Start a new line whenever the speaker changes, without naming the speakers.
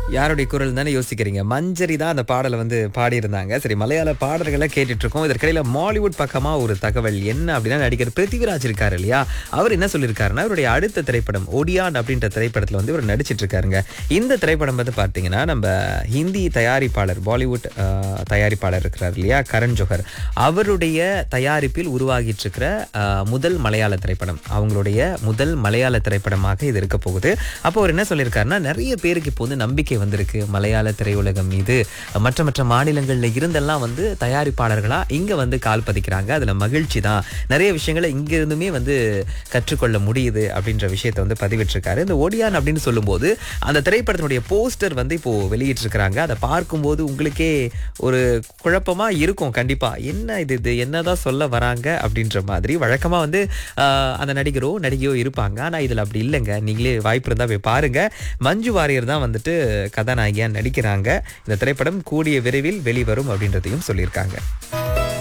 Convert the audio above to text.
யாருடைய குரல் தானே யோசிக்கிறீங்க மஞ்சரி தான் அந்த பாடலை வந்து பாடியிருந்தாங்க சரி மலையாள பாடல்களை கேட்டுட்டு இருக்கோம் இதற்கிடையில மாலிவுட் பக்கமா ஒரு தகவல் என்ன அப்படின்னா நடிகர் பிருத்திவிராஜ் இருக்காரு இல்லையா அவர் என்ன சொல்லியிருக்காருன்னா அவருடைய அடுத்த திரைப்படம் ஒடியான் அப்படின்ற திரைப்படத்துல வந்து இவர் நடிச்சிட்டு இருக்காருங்க இந்த திரைப்படம் வந்து பார்த்தீங்கன்னா நம்ம ஹிந்தி தயாரிப்பாளர் பாலிவுட் ஆஹ், தயாரிப்பாளர் இருக்கிறார் இல்லையா கரண் ஜோஹர் அவருடைய தயாரிப்பில் உருவாகிட்டு இருக்கிற ஆஹ், முதல் மலையாள திரைப்படம் அவங்களுடைய முதல் மலையாள திரைப்படமாக இது இருக்க போகுது அப்போ அவர் என்ன சொல்லியிருக்காருன்னா நிறைய பேருக்கு இப்போ வந்து நம்பிக்கை வந்திருக்கு மலையாள திரையுலகம் மீது மற்ற மற்ற மாநிலங்கள்ல இருந்தெல்லாம் வந்து தயாரிப்பாளர்களா இங்க வந்து கால் பதிக்கிறாங்க அதுல மகிழ்ச்சி தான் நிறைய விஷயங்களை இங்க இருந்துமே வந்து கற்றுக்கொள்ள முடியுது அப்படின்ற விஷயத்தை வந்து பதிவிட்டிருக்காரு இந்த ஒடியான் அப்படின்னு சொல்லும்போது அந்த திரைப்படத்தினுடைய போஸ்டர் வந்து இப்போ வெளியிட்டிருக்கிறாங்க அதை பார்க்கும்போது உங்களுக்கே ஒரு குழப்பமா இருக்கும் கண்டிப்பா என்ன இது இது என்னதான் சொல்ல வராங்க அப்படின்ற மாதிரி வழக்கமா வந்து ஆஹ், அந்த நடிகரோ நடிகையோ இருப்பாங்க ஆனா இதுல அப்படி இல்லைங்க நீங்களே வாய்ப்பு இருந்தா போய் பாருங்க மஞ்சு வாரியர் தான் வந்துட்டு கதாநாயகியா நடிக்கிறாங்க இந்த திரைப்படம் கூடிய விரைவில் வெளிவரும் அப்படின்றதையும் சொல்லியிருக்காங்க